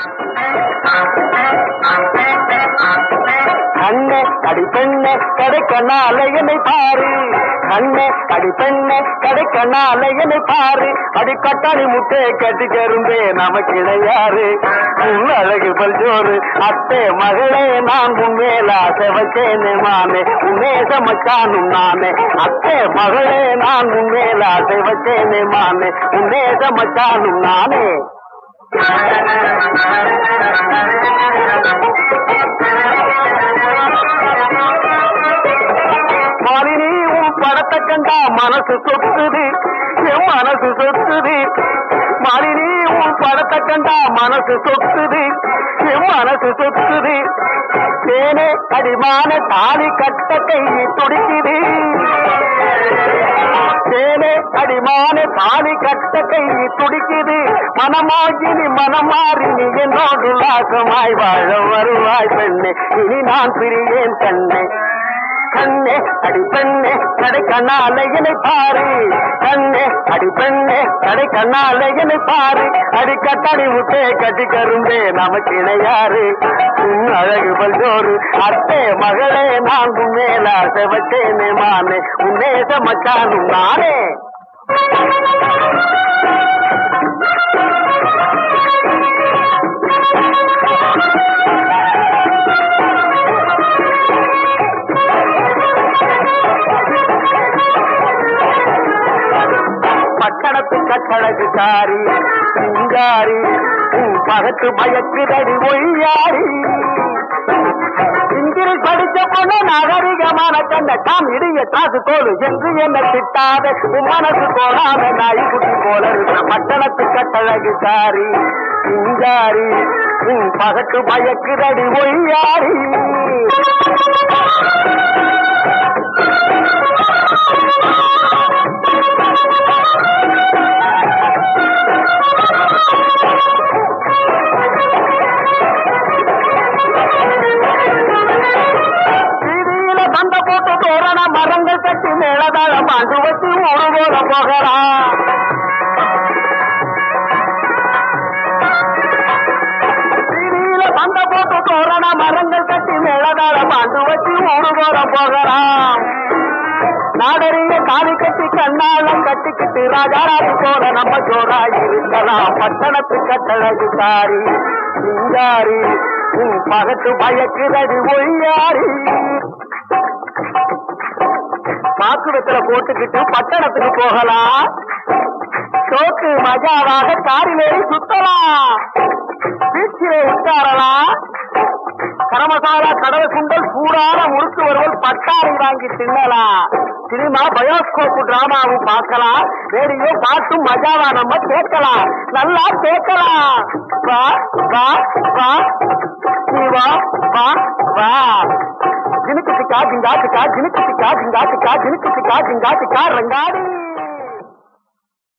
கண்ணே அடி பெண்ணே கடைக்கண்ணால என்னை பாரு கண்ணே அடி பெண்ணே கடைக்கண்ணால என்னை பாரு அடி கட்டாணி முட்டை கட்டி கரும்பே நமக்கு இணையாரு உன் அழகு பல் ஜோறு அத்தே மகளே நான் உண்மையில செவச்சேனே மானே உன்னே சமச்சானும் நானே அத்தே மகளே நான் உண்மையில செவச்சேனே மானே உன்னே சமச்சானும் நானே மாலினி உன் படத்தை கண்டா மனசு சொத்துது என் மனசு சொத்துது மாலினி உன் படத்தை கண்டா மனசு சொத்துது என் மனசு சொத்துது தேனே அடிமான தாலி கட்ட கை துடிக்குது தேனே அடிமான தாலி கட்ட கை துடிக்குது மனமாகினி மனமாறி நீ என்னோடு லாசமாய் வாழ வருவாய் பெண்ணே இனி நான் பிரியேன் கண்ணே கண்ணே அடி பெண்ணே கடை கண்ணால என்னை பாரு கண்ணே அடி பெண்ணே கடை கண்ணால என்னை பாரு அடி கட்டாடி விட்டே கட்டி கரும்பே நமக்கு இணையாரு உன் அழகு பல்ஜோறு அத்தே மகளே நான் மேல செவச்சேனே மானே உன்னே சமச்சானும் நானே பட்டணத்து கட்டழகு காரி சிங்காரி உன் பகத்து மயக்குதடி ஒய்யாரி இங்கில் படிச்ச பொண்ணு நாகரிகமான கண்ட தாம் இடிய தாசு தோல் என்று என்ன திட்டாத உன் மனசு போடாத நாய் குட்டி போல இருக்க பட்டணத்து கட்டழகு காரி சிங்காரி உன் பகத்து மயக்குதடி ஒய்யாரி வீதியில சண்டை போட்டு தோரண மரங்கள் கட்டி மேலதாழ பாண்டு வச்சு ஒரு போல போகலாம் வீதியில சண்டை போட்டு தோரண மரங்கள் கட்டி மேலதாழ பாண்டு வச்சு ஒரு போல போகலாம் நாடறிய காலி கட்டி கண்ணாலம் கட்டிக்கிட்டு ராஜாராஜு போல நம்ம ஜோரா இருக்கலாம் பட்டணத்து கட்டழகு சாரி சிங்காரி உன் பகத்து பயக்குதடி ஒய்யாரி பாக்குடத்துல போட்டுக்கிட்டு பட்டணத்துக்கு போகலாம் சோக்கு மஜாவாக காரிலேறி சுத்தலாம் பீச்சிலே உட்காரலாம் கரமசாலா கடலை சுண்டல் சூடான முறுக்கு வருவல் பட்டாணி வாங்கி தின்னலாம் சினிமா பயோஸ்கோப் டிராமாவும் பார்க்கலாம் ரேடியோ பாட்டும் மஜாவா நம்ம கேட்கலாம் நல்லா கேட்கலாம் வா வா வா நீ வா வா வா ஜினுக்கு சிக்கா ஜிங்கா சிக்கா ஜினுக்கு சிக்கா ஜிங்கா சிக்கா ஜினுக்கு சிக்கா ஜிங்கா சிக்கா ரங்காடி